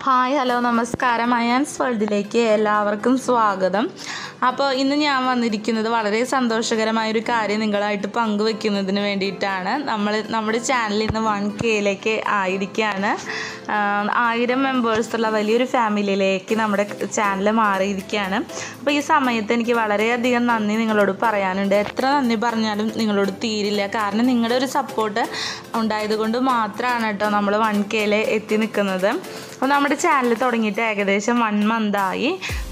hi hello നമസ്കാരം അയാൻസ് വേൾഡിലേക്ക് എല്ലാവർക്കും സ്വാഗതം അപ്പോൾ ഇന്ന് ഞാൻ വന്നിരിക്കുന്നത് വളരെ സന്തോഷകരമായ ഒരു കാര്യം നിങ്ങളായിട്ട് പങ്കുവെക്കുന്നതിന് വേണ്ടിയിട്ടാണ് നമ്മൾ നമ്മുടെ ചാനൽ ഇന്ന് വൺ കെയിലേക്ക് ആയിരിക്കുകയാണ് ആഹ് ആയിരം മെമ്പേഴ്സുള്ള വലിയൊരു ഫാമിലിയിലേക്ക് നമ്മുടെ ചാനൽ മാറിയിരിക്കുകയാണ് അപ്പോൾ ഈ സമയത്ത് എനിക്ക് വളരെയധികം നന്ദി നിങ്ങളോട് പറയാനുണ്ട് എത്ര നന്ദി പറഞ്ഞാലും നിങ്ങളോട് തീരില്ല കാരണം നിങ്ങളുടെ ഒരു സപ്പോർട്ട് ഉണ്ടായതുകൊണ്ട് മാത്രമാണ് കേട്ടോ നമ്മൾ വൺ കെയിൽ എത്തി നിൽക്കുന്നത് അപ്പോൾ നമ്മുടെ ചാനൽ തുടങ്ങിയിട്ട് ഏകദേശം വൺ മന്തായി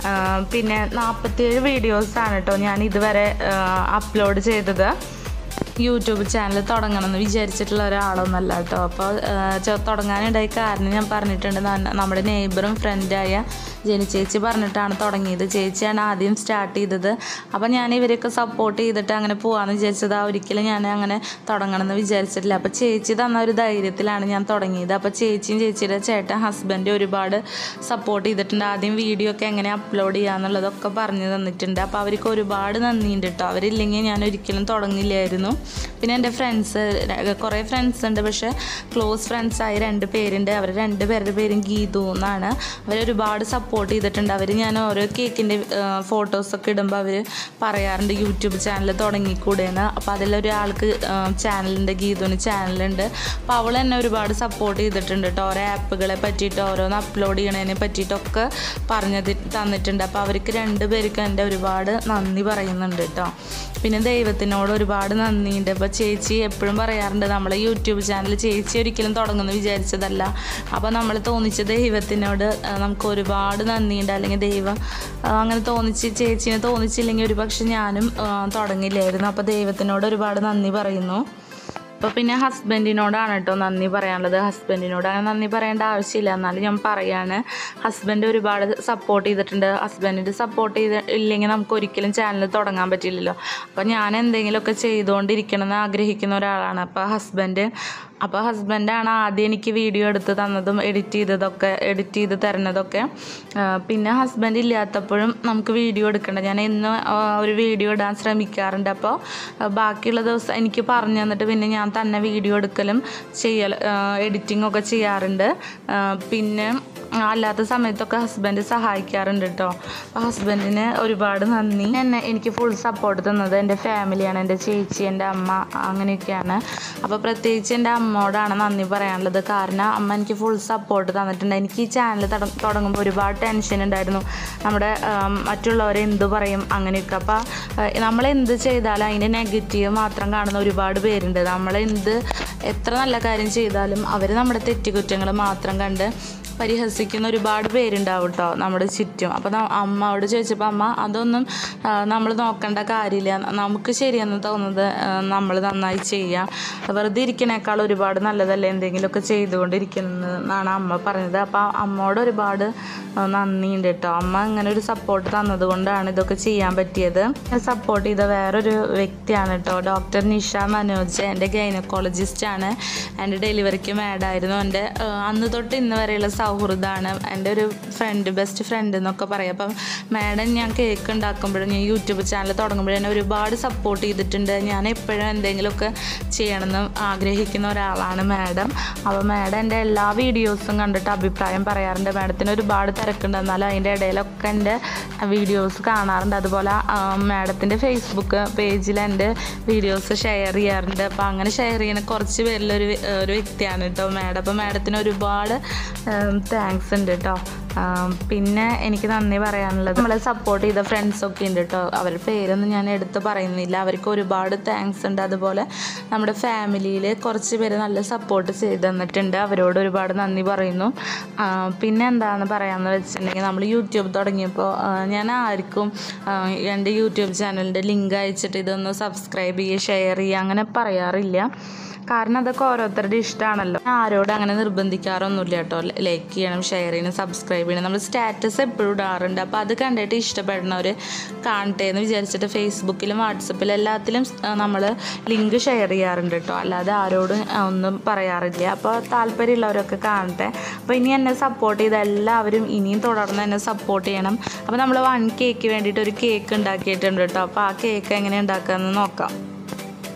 പിന്നെ നാൽപ്പത്തിയേഴ് വീഡിയോസാണ് കേട്ടോ ഞാൻ ഇതുവരെ അപ്ലോഡ് ചെയ്തത് യൂട്യൂബ് ചാനൽ തുടങ്ങണമെന്ന് വിചാരിച്ചിട്ടുള്ള ഒരാളൊന്നല്ല കേട്ടോ അപ്പോൾ തുടങ്ങാനുണ്ടായ കാരണം ഞാൻ പറഞ്ഞിട്ടുണ്ട് ന- നമ്മുടെ നെയ്ബറും ഫ്രണ്ടായ ജെനി ചേച്ചി പറഞ്ഞിട്ടാണ് തുടങ്ങിയത് ചേച്ചിയാണ് ആദ്യം സ്റ്റാർട്ട് ചെയ്തത് അപ്പോൾ ഞാൻ ഇവരെയൊക്കെ സപ്പോർട്ട് ചെയ്തിട്ട് അങ്ങനെ പോകാമെന്ന് വിചാരിച്ചത് ആ ഒരിക്കലും ഞാൻ അങ്ങനെ തുടങ്ങണമെന്ന് വിചാരിച്ചിട്ടില്ല അപ്പോൾ ചേച്ചി തന്ന ഒരു ധൈര്യത്തിലാണ് ഞാൻ തുടങ്ങിയത് അപ്പോൾ ചേച്ചിയും ചേച്ചിയുടെ ചേട്ടൻ ഹസ്ബൻഡ് ഒരുപാട് സപ്പോർട്ട് ചെയ്തിട്ടുണ്ട് ആദ്യം വീഡിയോ ഒക്കെ എങ്ങനെ അപ്ലോഡ് ചെയ്യാന്നുള്ളതൊക്കെ പറഞ്ഞു തന്നിട്ടുണ്ട് അപ്പോൾ അവർക്ക് ഒരുപാട് നന്ദിയുണ്ട് കേട്ടോ അവരില്ലെങ്കിൽ ഞാൻ ഒരിക്കലും തുടങ്ങില്ലായിരുന്നു പിന്നെ എൻ്റെ ഫ്രണ്ട്സ് കുറേ ഫ്രണ്ട്സ് ഉണ്ട് പക്ഷേ ക്ലോസ് ഫ്രണ്ട്സായി രണ്ട് പേരുണ്ട് അവർ രണ്ട് പേരുടെ പേരും ഗീതു എന്നാണ് അവരൊരുപാട് സപ്പോർട്ട് ചെയ്തിട്ടുണ്ട് അവർ ഞാൻ ഓരോ കേക്കിൻ്റെ ഫോട്ടോസൊക്കെ ഇടുമ്പോൾ അവർ പറയാറുണ്ട് യൂട്യൂബ് ചാനൽ തുടങ്ങിക്കൂടെയെന്ന് അപ്പോൾ അതിലൊരാൾക്ക് ചാനലുണ്ട് ഗീതുവിന് ചാനലുണ്ട് അപ്പോൾ അവൾ എന്നെ ഒരുപാട് സപ്പോർട്ട് ചെയ്തിട്ടുണ്ട് കേട്ടോ ഓരോ ആപ്പുകളെ പറ്റിയിട്ട് ഓരോന്ന് അപ്ലോഡ് ചെയ്യണതിനെ പറ്റിയിട്ടൊക്കെ പറഞ്ഞു തന്നിട്ടുണ്ട് അപ്പോൾ അവർക്ക് രണ്ടുപേർക്കും എൻ്റെ ഒരുപാട് നന്ദി പറയുന്നുണ്ട് കേട്ടോ പിന്നെ ദൈവത്തിനോട് ഒരുപാട് നന്ദിയുണ്ട് അപ്പോൾ ചേച്ചി എപ്പോഴും പറയാറുണ്ട് നമ്മളെ യൂട്യൂബ് ചാനൽ ചേച്ചി ഒരിക്കലും തുടങ്ങുമെന്ന് വിചാരിച്ചതല്ല അപ്പോൾ നമ്മൾ തോന്നിച്ച ദൈവത്തിനോട് ആ, നമുക്ക് ഒരുപാട് നന്ദിയുണ്ട് അല്ലെങ്കിൽ ദൈവം ആ, അങ്ങനെ തോന്നിച്ച് ചേച്ചീനെ തോന്നിച്ചില്ലെങ്കിൽ ഒരു പക്ഷെ ഞാനും ആ, തുടങ്ങില്ലായിരുന്നു അപ്പോൾ ദൈവത്തിനോട് ഒരുപാട് നന്ദി പറയുന്നു അപ്പോൾ പിന്നെ ഹസ്ബൻഡിനോടാണ് കേട്ടോ നന്ദി പറയാനുള്ളത് ഹസ്ബൻഡിനോട് അങ്ങനെ നന്ദി പറയേണ്ട ആവശ്യമില്ല എന്നാലും ഞാൻ പറയാണ് ഹസ്ബൻഡ് ഒരുപാട് സപ്പോർട്ട് ചെയ്തിട്ടുണ്ട് ഹസ്ബൻഡിൻ്റെ സപ്പോർട്ട് ചെയ്ത് ഇല്ലെങ്കിൽ നമുക്ക് ഒരിക്കലും ചാനൽ തുടങ്ങാൻ പറ്റില്ലല്ലോ അപ്പോൾ ഞാൻ എന്തെങ്കിലുമൊക്കെ ചെയ്തുകൊണ്ടിരിക്കണം എന്ന് ആഗ്രഹിക്കുന്ന ഒരാളാണ് അപ്പോൾ ഹസ്ബൻഡ് അപ്പോൾ ഹസ്ബൻഡാണ് ആദ്യം എനിക്ക് വീഡിയോ എടുത്ത് തന്നതും എഡിറ്റ് ചെയ്തതൊക്കെ എഡിറ്റ് ചെയ്ത് തരുന്നതൊക്കെ ആ, പിന്നെ ഹസ്ബൻഡ് ഇല്ലാത്തപ്പോഴും നമുക്ക് വീഡിയോ എടുക്കണ്ട ഞാൻ എന്നും ആ, ഒരു വീഡിയോ ഇടാൻ ശ്രമിക്കാറുണ്ട് അപ്പോൾ ആ, ബാക്കിയുള്ള ദിവസം എനിക്ക് പറഞ്ഞു തന്നിട്ട് പിന്നെ ഞാൻ തന്നെ വീഡിയോ എടുക്കലും ചെയ്യൽ എഡിറ്റിംഗ് ഒക്കെ ചെയ്യാറുണ്ട് ആ, പിന്നെ അല്ലാത്ത സമയത്തൊക്കെ ഹസ്ബൻഡ് സഹായിക്കാറുണ്ട് കേട്ടോ അപ്പോൾ ഹസ്ബൻഡിന് ഒരുപാട് നന്ദി എന്നെ എനിക്ക് ഫുൾ സപ്പോർട്ട് തന്നത് എൻ്റെ ഫാമിലിയാണ് എൻ്റെ ചേച്ചി എൻ്റെ അമ്മ അങ്ങനെയൊക്കെയാണ് അപ്പോൾ പ്രത്യേകിച്ച് എൻ്റെ അമ്മയോടാണ് നന്ദി പറയാനുള്ളത് കാരണം അമ്മ എനിക്ക് ഫുൾ സപ്പോർട്ട് തന്നിട്ടുണ്ട് എനിക്ക് ഈ ചാനൽ തുടങ്ങുമ്പോൾ ഒരുപാട് ടെൻഷൻ ഉണ്ടായിരുന്നു നമ്മുടെ ആം, മറ്റുള്ളവരെ എന്ത് പറയും അങ്ങനെയൊക്കെ അപ്പോൾ നമ്മൾ എന്ത് ചെയ്താലും അതിൻ്റെ നെഗറ്റീവ് മാത്രം കാണുന്ന ഒരുപാട് പേരുണ്ട് നമ്മൾ എന്ത് എത്ര നല്ല കാര്യം ചെയ്താലും അവർ നമ്മുടെ തെറ്റുകുറ്റങ്ങൾ മാത്രം കണ്ട് പരിഹസിക്കുന്ന ഒരുപാട് പേരുണ്ടാവും കേട്ടോ നമ്മുടെ ചുറ്റും അപ്പോൾ അമ്മയോട് ചോദിച്ചപ്പോൾ അമ്മ അതൊന്നും നമ്മൾ നോക്കേണ്ട കാര്യമില്ല നമുക്ക് ശരിയെന്ന് തോന്നുന്നത് നമ്മൾ നന്നായി ചെയ്യാം വെറുതെ ഇരിക്കണേക്കാൾ ഒരുപാട് നല്ലതല്ലേ എന്തെങ്കിലുമൊക്കെ ചെയ്തുകൊണ്ടിരിക്കുന്നത് എന്നാണ് അമ്മ പറഞ്ഞത് അപ്പോൾ അമ്മയോട് ഒരുപാട് ആ, നന്ദിയുണ്ട് കേട്ടോ അമ്മ ഇങ്ങനെ ഒരു സപ്പോർട്ട് തന്നത് കൊണ്ടാണ് ഇതൊക്കെ ചെയ്യാൻ പറ്റിയത് സപ്പോർട്ട് ചെയ്ത വേറൊരു വ്യക്തിയാണ് കേട്ടോ ഡോക്ടർ നിഷ മനോജ് എൻ്റെ ഗൈനക്കോളജിസ്റ്റ് ആണ് എൻ്റെ ഡെലിവറിക്ക് മാഡായിരുന്നു എൻ്റെ ആ, അന്ന് തൊട്ട് ഇന്ന് വരെയുള്ള സൗഹൃദമാണ് എൻ്റെ ഒരു ഫ്രണ്ട് ബെസ്റ്റ് ഫ്രണ്ട് എന്നൊക്കെ പറയാം അപ്പം മാഡം ഞാൻ കേക്ക് ഉണ്ടാക്കുമ്പോഴും ഞാൻ യൂട്യൂബ് ചാനൽ തുടങ്ങുമ്പോഴും എന്നെ ഒരുപാട് സപ്പോർട്ട് ചെയ്തിട്ടുണ്ട് ഞാൻ എപ്പോഴും എന്തെങ്കിലുമൊക്കെ ചെയ്യണമെന്ന് ആഗ്രഹിക്കുന്ന ഒരാളാണ് മാഡം അപ്പോൾ മാഡം എൻ്റെ എല്ലാ വീഡിയോസും കണ്ടിട്ട് അഭിപ്രായം പറയാറുണ്ട് മാഡത്തിന് ഒരുപാട് തിരക്കുണ്ട് എന്നാലും അതിൻ്റെ ഇടയിലൊക്കെ എൻ്റെ വീഡിയോസ് കാണാറുണ്ട് അതുപോലെ മാഡത്തിൻ്റെ ഫേസ്ബുക്ക് പേജിൽ എൻ്റെ വീഡിയോസ് ഷെയർ ചെയ്യാറുണ്ട് അപ്പോൾ അങ്ങനെ ഷെയർ ചെയ്യുന്ന കുറച്ച് പേരിലൊരു വ്യ- ഒരു വ്യക്തിയാണ് കേട്ടോ മാഡം അപ്പോൾ മാഡത്തിന് ഒരുപാട് താങ്ക്സ് ഉണ്ട് കേട്ടോ ആം, പിന്നെ എനിക്ക് നന്ദി പറയാനുള്ളത് നമ്മളെ സപ്പോർട്ട് ചെയ്ത ഫ്രണ്ട്സൊക്കെ ഉണ്ട് കേട്ടോ അവരുടെ പേരൊന്നും ഞാൻ എടുത്ത് പറയുന്നില്ല അവർക്ക് ഒരുപാട് താങ്ക്സ് ഉണ്ട് അതുപോലെ നമ്മുടെ ഫാമിലിയിൽ കുറച്ച് പേര് നല്ല സപ്പോർട്ട് ചെയ്ത് തന്നിട്ടുണ്ട് അവരോട് ഒരുപാട് നന്ദി പറയുന്നു ആ, പിന്നെ എന്താണ് പറയാമെന്ന് വെച്ചിട്ടുണ്ടെങ്കിൽ നമ്മൾ യൂട്യൂബ് തുടങ്ങിയപ്പോൾ ആ, ഞാൻ ആർക്കും ആ, എൻ്റെ യൂട്യൂബ് ചാനലിൻ്റെ ലിങ്ക് അയച്ചിട്ട് ഇതൊന്ന് സബ്സ്ക്രൈബ് ചെയ്യുക ഷെയർ ചെയ്യുക അങ്ങനെ പറയാറില്ല കാരണം അതൊക്കെ ഓരോരുത്തരുടെ ഇഷ്ടമാണല്ലോ ഞാൻ ആരോടും അങ്ങനെ നിർബന്ധിക്കാറൊന്നുമില്ല കേട്ടോ ലൈക്ക് ചെയ്യണം ഷെയർ ചെയ്യണം സബ്സ്ക്രൈബ് ചെയ്യണം നമ്മൾ സ്റ്റാറ്റസ് എപ്പോഴും ഇടാറുണ്ട് അപ്പോൾ അത് കണ്ടിട്ട് ഇഷ്ടപ്പെടുന്നവർ കാണട്ടെ എന്ന് വിചാരിച്ചിട്ട് ഫേസ്ബുക്കിലും വാട്സപ്പിലും എല്ലാത്തിലും നമ്മൾ ലിങ്ക് ഷെയർ ചെയ്യാറുണ്ട് കേട്ടോ അല്ലാതെ ആരോടും ആ, ഒന്നും പറയാറില്ല അപ്പോൾ താല്പര്യമുള്ളവരൊക്കെ കാണട്ടെ അപ്പോൾ ഇനി എന്നെ സപ്പോർട്ട് ചെയ്ത എല്ലാവരും ഇനിയും തുടർന്ന് എന്നെ സപ്പോർട്ട് ചെയ്യണം അപ്പോൾ നമ്മൾ വൺ കേക്ക് വേണ്ടിയിട്ട് ഒരു കേക്ക് ഉണ്ടാക്കിയിട്ടുണ്ട് കേട്ടോ അപ്പോൾ ആ കേക്ക് എങ്ങനെ ഉണ്ടാക്കാമെന്ന് നോക്കാം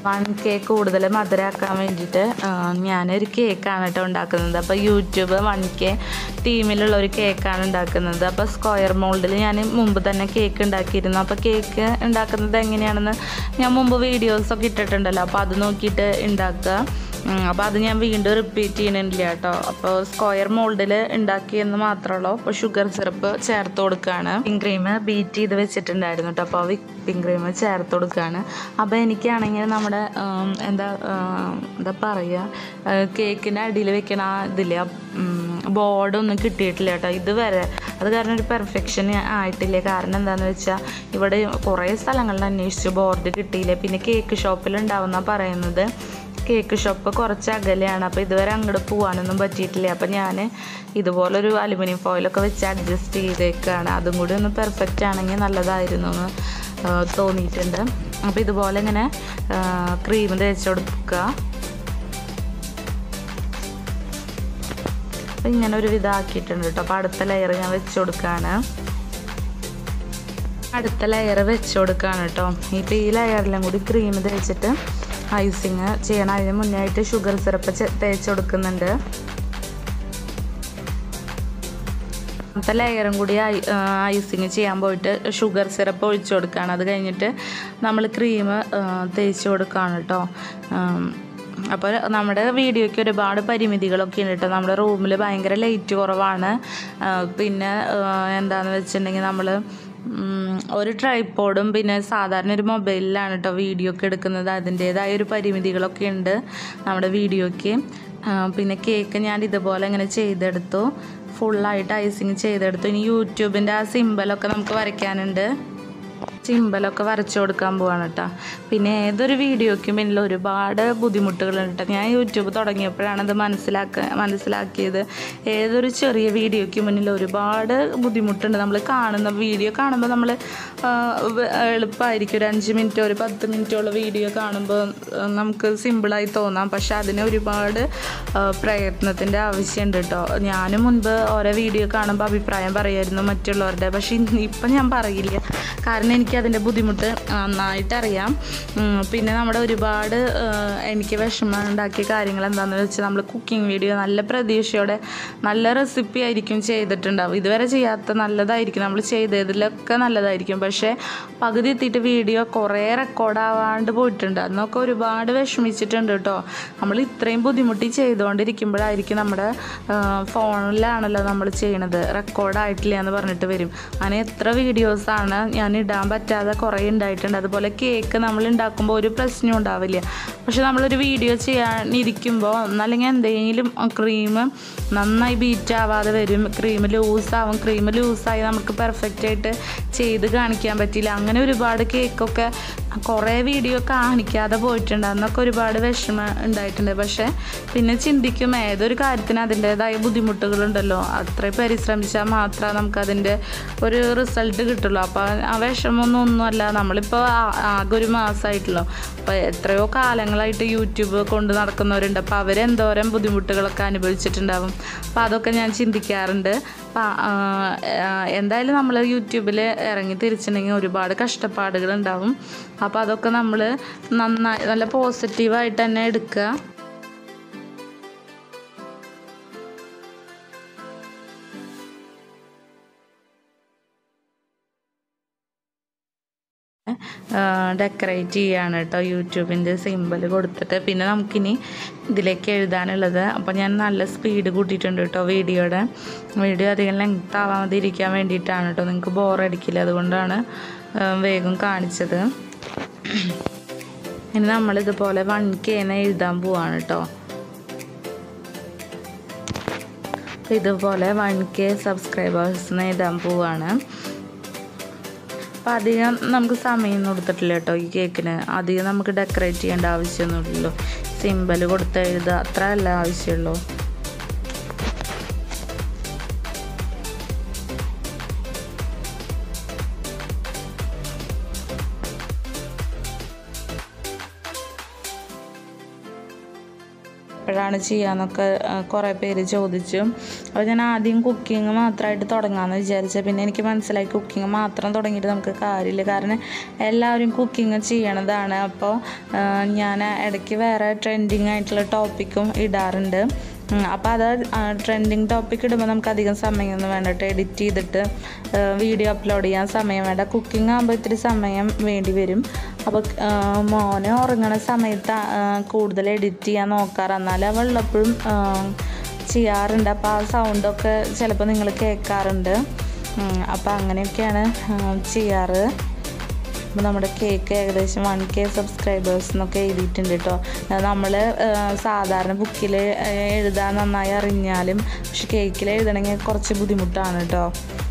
വൺ കെ കൂടുതൽ മധുരമാക്കാൻ വേണ്ടിയിട്ട് ഞാനൊരു കേക്കാണ് കേട്ടോ ഉണ്ടാക്കുന്നത് അപ്പോൾ യൂട്യൂബ് വൺ കെ ടീമിലുള്ള ഒരു കേക്കാണ് ഉണ്ടാക്കുന്നത് അപ്പോൾ സ്ക്വയർ മോൾഡിൽ ഞാൻ മുമ്പ് തന്നെ കേക്ക് ഉണ്ടാക്കിയിരുന്നു അപ്പോൾ കേക്ക് ഉണ്ടാക്കുന്നത് എങ്ങനെയാണെന്ന് ഞാൻ മുമ്പ് വീഡിയോസൊക്കെ ഇട്ടിട്ടുണ്ടല്ലോ അപ്പോൾ അത് നോക്കിയിട്ട് ഉണ്ടാക്കുക അപ്പോൾ അത് ഞാൻ വീണ്ടും റിപ്പീറ്റ് ചെയ്യണില്ല കേട്ടോ അപ്പോൾ സ്ക്വയർ മോൾഡിൽ ഉണ്ടാക്കിയെന്ന് മാത്രമേ ഉള്ളൂ അപ്പോൾ ഷുഗർ സിറപ്പ് ചേർത്ത് കൊടുക്കുകയാണ് വിപ്പിംഗ് ക്രീം ബീറ്റ് ചെയ്ത് വെച്ചിട്ടുണ്ടായിരുന്നു കേട്ടോ അപ്പോൾ വിപ്പിംഗ് ക്രീം ചേർത്ത് കൊടുക്കുകയാണ് അപ്പോൾ എനിക്കാണെങ്കിൽ നമ്മുടെ ഉം, എന്താ ഉം, എന്താ പറയുക കേക്കിൻ്റെ അടിയിൽ വെക്കണ ആ ഇതില്ലേ ബോർഡൊന്നും കിട്ടിയിട്ടില്ല കേട്ടോ ഇതുവരെ അത് കാരണം ഒരു പെർഫെക്ഷൻ ആയിട്ടില്ല കാരണം എന്താണെന്ന് വെച്ചാൽ ഇവിടെ കുറേ സ്ഥലങ്ങളിൽ അന്വേഷിച്ചു ബോർഡ് കിട്ടിയില്ല പിന്നെ കേക്ക് ഷോപ്പിൽ ഉണ്ടാവുന്ന പറയുന്നത് കേക്ക് ഷോപ്പ് കുറച്ച് അകലെയാണ് അപ്പോൾ ഇതുവരെ അങ്ങോട്ട് പോകാനൊന്നും പറ്റിയിട്ടില്ല അപ്പോൾ ഞാൻ ഇതുപോലൊരു അലുമിനിയം ഫോയിലൊക്കെ വെച്ച് അഡ്ജസ്റ്റ് ചെയ്തേക്കാണ് അതും കൂടി ഒന്ന് പെർഫെക്റ്റ് ആണെങ്കിൽ നല്ലതായിരുന്നു എന്ന് ആ, തോന്നിയിട്ടുണ്ട് അപ്പോൾ ഇതുപോലെ ഇങ്ങനെ ക്രീം തേച്ച് കൊടുക്കുക അപ്പോൾ ഇങ്ങനെ ഒരു വിധമാക്കിയിട്ടുണ്ട് കേട്ടോ അപ്പോൾ അടുത്ത ലെയർ ഞാൻ വെച്ച് കൊടുക്കുകയാണ് അടുത്ത ലെയർ വെച്ച് കൊടുക്കുകയാണ് കേട്ടോ ഇപ്പോൾ ഈ ലെയറിലും കൂടി ക്രീം തേച്ചിട്ട് ഐസിങ് ചെയ്യണം അതിന് മുന്നേ ആയിട്ട് ഷുഗർ സിറപ്പ് തേച്ച് കൊടുക്കുന്നുണ്ട് രണ്ടാമത്തെ ലെയറും കൂടി ഐസിങ് ചെയ്യാൻ പോയിട്ട് ഷുഗർ സിറപ്പ് ഒഴിച്ചു കൊടുക്കുകയാണ് അത് കഴിഞ്ഞിട്ട് നമ്മൾ ക്രീം തേച്ച് കൊടുക്കുകയാണ് കേട്ടോ അപ്പോൾ നമ്മുടെ വീഡിയോയ്ക്ക് ഒരുപാട് പരിമിതികളൊക്കെ ഉണ്ട് കേട്ടോ നമ്മുടെ റൂമിൽ ഭയങ്കര ലൈറ്റ് കുറവാണ് ആ, പിന്നെ ആ, എന്താണെന്ന് വെച്ചിട്ടുണ്ടെങ്കിൽ നമ്മൾ ഉം, ഒരു ട്രൈപ്പോഡും പിന്നെ സാധാരണ ഒരു മൊബൈലിലാണ് കേട്ടോ വീഡിയോ ഒക്കെ എടുക്കുന്നത് അതിൻ്റേതായ ഒരു പരിമിതികളൊക്കെ ഉണ്ട് നമ്മുടെ വീഡിയോയ്ക്ക് ആ, പിന്നെ കേക്ക് ഞാൻ ഇതുപോലെ ഇങ്ങനെ ചെയ്തെടുത്തു ഫുള്ളായിട്ട് ഐസിങ് ചെയ്തെടുത്തു ഇനി യൂട്യൂബിൻ്റെ ആ സിമ്പലൊക്കെ നമുക്ക് വരയ്ക്കാനുണ്ട് സിമ്പലൊക്കെ വരച്ചു കൊടുക്കാൻ പോവാണ് കേട്ടോ പിന്നെ ഏതൊരു വീഡിയോയ്ക്കും പിന്നിൽ ഒരുപാട് ബുദ്ധിമുട്ടുകളുണ്ട് കേട്ടോ ഞാൻ യൂട്യൂബ് തുടങ്ങിയപ്പോഴാണ് അത് മനസ്സിലാക്ക മനസ്സിലാക്കിയത് ഏതൊരു ചെറിയ വീഡിയോയ്ക്ക് മുന്നിൽ ഒരുപാട് ബുദ്ധിമുട്ടുണ്ട് നമ്മൾ കാണുന്ന വീഡിയോ കാണുമ്പോൾ നമ്മൾ എളുപ്പമായിരിക്കും ഒരു അഞ്ച് മിനിറ്റോ ഒരു പത്ത് മിനിറ്റോ ഉള്ള വീഡിയോ കാണുമ്പോൾ ആ, നമുക്ക് സിമ്പിളായി തോന്നാം പക്ഷെ അതിന് ഒരുപാട് ആ, പ്രയത്നത്തിൻ്റെ ആവശ്യമുണ്ട് കേട്ടോ ഞാനും മുൻപ് ഓരോ വീഡിയോ കാണുമ്പോൾ അഭിപ്രായം പറയുമായിരുന്നു മറ്റുള്ളവരുടെ പക്ഷേ ഇന്ന് ഇപ്പം ഞാൻ പറയില്ല കാരണം എനിക്ക് അതിൻ്റെ ബുദ്ധിമുട്ട് നന്നായിട്ട് അറിയാം ഉം, പിന്നെ നമ്മുടെ ഒരുപാട് ആ, എനിക്ക് വിഷമം ഉണ്ടാക്കിയ കാര്യങ്ങൾ എന്താണെന്ന് വെച്ചാൽ നമ്മൾ കുക്കിംഗ് വീഡിയോ നല്ല പ്രതീക്ഷയോടെ നല്ല റെസിപ്പി ആയിരിക്കും ചെയ്തിട്ടുണ്ടാവും ഇതുവരെ ചെയ്യാത്ത നല്ലതായിരിക്കും നമ്മൾ ചെയ്തതിലൊക്കെ നല്ലതായിരിക്കും പക്ഷേ പകുതി എത്തിയിട്ട് വീഡിയോ കുറേ റെക്കോർഡാവാണ്ട് പോയിട്ടുണ്ട് അന്നൊക്കെ ഒരുപാട് വിഷമിച്ചിട്ടുണ്ട് കേട്ടോ നമ്മൾ ഇത്രയും ബുദ്ധിമുട്ടി ചെയ്തുകൊണ്ടിരിക്കുമ്പോഴായിരിക്കും നമ്മുടെ ആ, ഫോണിലാണല്ലോ നമ്മൾ ചെയ്യണത് റെക്കോർഡായിട്ടില്ല എന്ന് പറഞ്ഞിട്ട് വരും അങ്ങനെ എത്ര വീഡിയോസാണ് ഞാൻ ഇടാൻ പറ്റാതെ കുറേ ഉണ്ടായിട്ടുണ്ട് അതുപോലെ കേക്ക് നമ്മൾ ഉണ്ടാക്കുമ്പോൾ ഒരു പ്രശ്നവും ഉണ്ടാവില്ല പക്ഷെ നമ്മളൊരു വീഡിയോ ചെയ്യാനിരിക്കുമ്പോൾ അല്ലെങ്കിൽ എന്തെങ്കിലും ക്രീം നന്നായി ബീറ്റ് ആവാതെ വരും ക്രീം ലൂസാവും ക്രീം ലൂസായി നമുക്ക് പെർഫെക്റ്റ് ആയിട്ട് ചെയ്ത് കാണിക്കാൻ പറ്റില്ല അങ്ങനെ ഒരുപാട് കേക്കൊക്കെ കുറേ വീഡിയോ കാണിക്കാതെ പോയിട്ടുണ്ട് അന്നൊക്കെ ഒരുപാട് വിഷമം ഉണ്ടായിട്ടുണ്ട് പക്ഷേ പിന്നെ ചിന്തിക്കും ഏതൊരു കാര്യത്തിന് അതിൻ്റേതായ ബുദ്ധിമുട്ടുകളുണ്ടല്ലോ അത്രയും പരിശ്രമിച്ചാൽ മാത്രമേ നമുക്കതിൻ്റെ ഒരു റിസൾട്ട് കിട്ടുള്ളൂ അപ്പോൾ ആ വിഷമമൊന്നും ഒന്നുമല്ല നമ്മളിപ്പോൾ ആ- ആകെ ഒരു മാസമായിട്ടുള്ളൂ അപ്പോൾ എത്രയോ കാലങ്ങളായിട്ട് യൂട്യൂബ് കൊണ്ട് നടക്കുന്നവരുണ്ട് അപ്പോൾ അവരെന്തോരം ബുദ്ധിമുട്ടുകളൊക്കെ അനുഭവിച്ചിട്ടുണ്ടാവും അപ്പോൾ അതൊക്കെ ഞാൻ ചിന്തിക്കാറുണ്ട് അപ്പോൾ എന്തായാലും നമ്മൾ യൂട്യൂബിൽ ഇറങ്ങി തിരിച്ചിട്ടുണ്ടെങ്കിൽ ഒരുപാട് കഷ്ടപ്പാടുകൾ ഉണ്ടാവും അപ്പോൾ അതൊക്കെ നമ്മൾ നന്നായി നല്ല പോസിറ്റീവായിട്ട് തന്നെ എടുക്കുക ഡെക്കറേറ്റ് ചെയ്യാണ് കേട്ടോ യൂട്യൂബിൻ്റെ സിമ്പിൾ കൊടുത്തിട്ട് പിന്നെ നമുക്കിനി ഇതിലേക്ക് എഴുതാനുള്ളത് അപ്പോൾ ഞാൻ നല്ല സ്പീഡ് കൂട്ടിയിട്ടുണ്ട് കേട്ടോ വീഡിയോയുടെ വീഡിയോ അധികം ലെങ്ത് ആവാതെ ഇരിക്കാൻ വേണ്ടിയിട്ടാണ് കേട്ടോ നിങ്ങൾക്ക് ബോറടിക്കില്ല അതുകൊണ്ടാണ് ആ, വേഗം കാണിച്ചത് ഇനി നമ്മളിതുപോലെ വൺ കെന്ന് എഴുതാൻ പോവാണ് കേട്ടോ അപ്പോൾ ഇതുപോലെ വൺ കെ സബ്സ്ക്രൈബേഴ്സിന് എഴുതാൻ പോവാണ് അപ്പോൾ അധികം നമുക്ക് സമയം കൊടുത്തിട്ടില്ല കേട്ടോ ഈ കേക്കിന് അധികം നമുക്ക് ഡെക്കറേറ്റ് ചെയ്യേണ്ട ആവശ്യമൊന്നുമില്ലല്ലോ സിമ്പൽ കൊടുത്ത് എഴുതുക അത്ര അല്ല ആവശ്യമുള്ളൂ എപ്പോഴാണ് ചെയ്യാന്നൊക്കെ ആ, കുറേ പേര് ചോദിച്ചു അപ്പോൾ ഞാൻ ആദ്യം കുക്കിംഗ് മാത്രമായിട്ട് തുടങ്ങാമെന്ന് വിചാരിച്ചത് പിന്നെ എനിക്ക് മനസ്സിലായി കുക്കിംഗ് മാത്രം തുടങ്ങിയിട്ട് നമുക്ക് കാര്യമില്ല കാരണം എല്ലാവരും കുക്കിംഗ് ചെയ്യണതാണ് അപ്പോൾ ഞാൻ ഇടയ്ക്ക് വേറെ ട്രെൻഡിങ് ആയിട്ടുള്ള ടോപ്പിക്കും ഇടാറുണ്ട് അപ്പോൾ അത് ട്രെൻഡിങ് ടോപ്പിക് ഇടുമ്പോൾ നമുക്ക് അധികം സമയമൊന്നും വേണ്ടിട്ട് എഡിറ്റ് ചെയ്തിട്ട് വീഡിയോ അപ്ലോഡ് ചെയ്യാൻ സമയം വേണ്ട കുക്കിംഗ് ആകുമ്പോൾ ഇത്തിരി സമയം വേണ്ടി വരും അപ്പോൾ മോനെ ഉറങ്ങണ സമയത്ത് കൂടുതൽ എഡിറ്റ് ചെയ്യാൻ നോക്കാറ് എന്നാൽ അവളുള്ളപ്പോഴും ചെയ്യാറുണ്ട് അപ്പോൾ ആ സൗണ്ടൊക്കെ ചിലപ്പോൾ നിങ്ങൾ കേൾക്കാറുണ്ട് അപ്പോൾ അങ്ങനെയൊക്കെയാണ് ചെയ്യാറ് അപ്പോൾ നമ്മുടെ കേക്ക് ഏകദേശം വൺ കെ സബ്സ്ക്രൈബേഴ്സ് എന്നൊക്കെ എഴുതിയിട്ടുണ്ട് കേട്ടോ നമ്മൾ സാധാരണ ബുക്കിൽ എഴുതാൻ നന്നായി അറിഞ്ഞാലും പക്ഷെ കേക്കിൽ എഴുതണമെങ്കിൽ കുറച്ച് ബുദ്ധിമുട്ടാണ് കേട്ടോ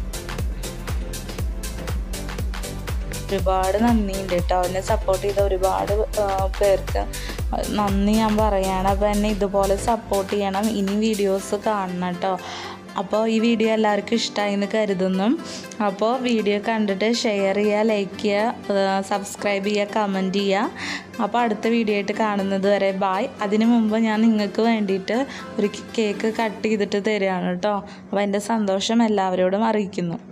ഒരുപാട് നന്ദിയുണ്ട് കേട്ടോ എന്നെ സപ്പോർട്ട് ചെയ്ത ഒരുപാട് പേർക്ക് നന്ദി ഞാൻ പറയാണ് അപ്പോൾ എന്നെ ഇതുപോലെ സപ്പോർട്ട് ചെയ്യണം ഇനി വീഡിയോസ് കാണണം കേട്ടോ അപ്പോൾ ഈ വീഡിയോ എല്ലാവർക്കും ഇഷ്ടമായി എന്ന് കരുതുന്നു അപ്പോൾ വീഡിയോ കണ്ടിട്ട് ഷെയർ ചെയ്യുക ലൈക്ക് ചെയ്യുക സബ്സ്ക്രൈബ് ചെയ്യുക കമൻറ്റ് ചെയ്യുക അപ്പോൾ അടുത്ത വീഡിയോ ആയിട്ട് കാണുന്നത് വരെ ബായ് അതിനു മുമ്പ് ഞാൻ നിങ്ങൾക്ക് വേണ്ടിയിട്ട് ഒരു കേക്ക് കട്ട് ചെയ്തിട്ട് തരികയാണ് കേട്ടോ അപ്പോൾ എൻ്റെ സന്തോഷം എല്ലാവരോടും അറിയിക്കുന്നു